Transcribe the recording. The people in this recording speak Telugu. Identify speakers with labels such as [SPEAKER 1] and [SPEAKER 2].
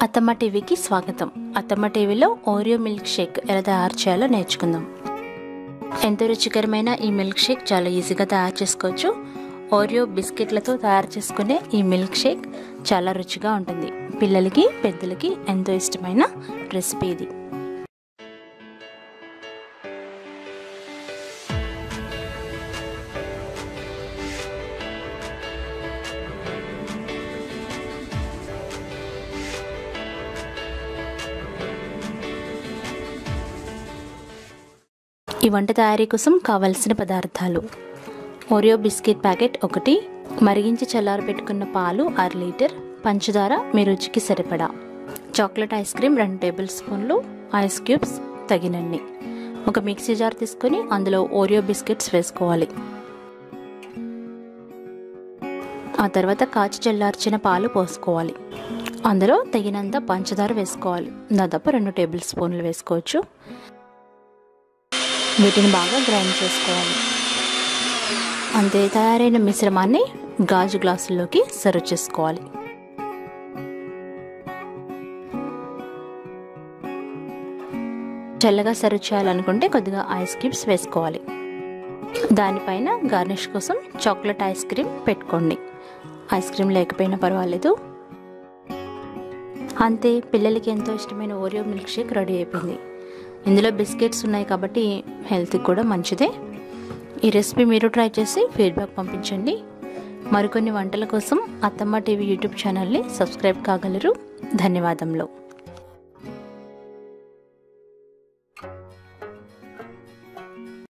[SPEAKER 1] అత్తమ్మ టీవీకి స్వాగతం అత్తమ్మ టీవీలో ఓరియో మిల్క్ షేక్ ఎలా తయారు చేయాలో నేర్చుకుందాం ఎంతో రుచికరమైన ఈ మిల్క్ షేక్ చాలా ఈజీగా తయారు చేసుకోవచ్చు ఓరియో బిస్కెట్లతో తయారు చేసుకునే ఈ మిల్క్ షేక్ చాలా రుచిగా ఉంటుంది పిల్లలకి పెద్దలకి ఎంతో ఇష్టమైన రెసిపీ ఇది ఈ వంట తయారీ కోసం కావలసిన పదార్థాలు ఓరియో బిస్కెట్ ప్యాకెట్ ఒకటి మరిగించి చల్లారి పెట్టుకున్న పాలు అర లీటర్ పంచదార మీ రుచికి సరిపడా చాక్లెట్ ఐస్ క్రీమ్ రెండు టేబుల్ స్పూన్లు ఐస్ క్యూబ్స్ తగినన్ని ఒక మిక్సీ జార్ తీసుకొని అందులో ఓరియో బిస్కెట్స్ వేసుకోవాలి ఆ తర్వాత కాచి చల్లార్చిన పాలు పోసుకోవాలి అందులో తగినంత పంచదార వేసుకోవాలి దాదాపు రెండు టేబుల్ స్పూన్లు వేసుకోవచ్చు వీటిని బాగా గ్రైండ్ చేసుకోవాలి అంతే తయారైన మిశ్రమాన్ని గాజు గ్లాసుల్లోకి సర్వ్ చేసుకోవాలి చల్లగా సర్వ్ చేయాలనుకుంటే కొద్దిగా ఐస్ క్యూబ్స్ వేసుకోవాలి దానిపైన గార్నిష్ కోసం చాక్లెట్ ఐస్ క్రీమ్ పెట్టుకోండి ఐస్ క్రీమ్ లేకపోయినా పర్వాలేదు అంతే పిల్లలకి ఎంతో ఇష్టమైన ఓరియో మిల్క్ షేక్ రెడీ అయిపోయింది ఇందులో బిస్కెట్స్ ఉన్నాయి కాబట్టి హెల్త్కి కూడా మంచిదే ఈ రెసిపీ మీరు ట్రై చేసి ఫీడ్బ్యాక్ పంపించండి మరికొన్ని వంటల కోసం అత్తమ్మ టీవీ యూట్యూబ్ ఛానల్ని సబ్స్క్రైబ్ కాగలరు ధన్యవాదములు